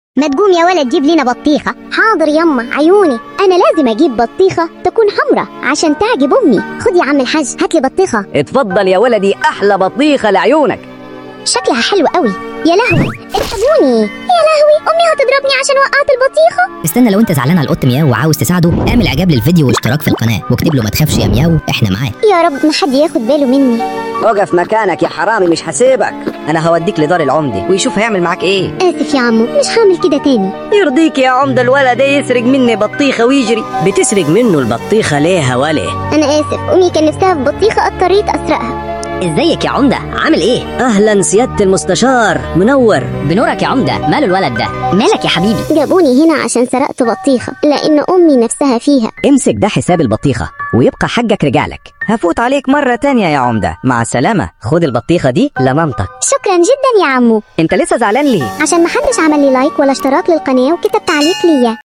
ما تقوم يا ولد جيب لنا بطيخة حاضر يما عيوني أنا لازم أجيب بطيخة تكون حمرة عشان تعجب أمي خد يا عم الحاج هات لي بطيخة اتفضل يا ولدي احلى بطيخه لعيونك شكلها حلو قوي يا لهوي الحقوني يا لهوي أمي هتضربني عشان وقعت البطيخة استنى لو انت زعلان على القط مياو وعاوز تساعده اعمل اعجاب للفيديو واشتراك في القناه واكتب له ما تخافش يا مياو احنا معاك يا رب ما حد ياخد باله مني اقف مكانك يا حرامي مش هسيبك انا هوديك لدار العمده ويشوف هيعمل معاك ايه آسف يا عمو مش هعمل كده تاني يرضيك يا عمده الولد ده يسرق مني بطيخه ويجري بتسرق منه البطيخه ليه يا ولي أنا آسف أمي كان نفسها في بطيخة اضطريت أسرقها ازيك يا عمده عامل ايه اهلا سياده المستشار منور بنورك يا عمده ماله الولد ده مالك يا حبيبي جابوني هنا عشان سرقت بطيخة لأن أمي نفسها فيها امسك ده حساب البطيخه ويبقى حقك رجعلك هفوت عليك مره تانية يا عمده مع السلامه خد البطيخه دي لمامتك شكرا جدا يا عمو انت لسه زعلان ليه عشان محدش عمل لي لايك ولا اشتراك للقناة وكتب تعليق ليا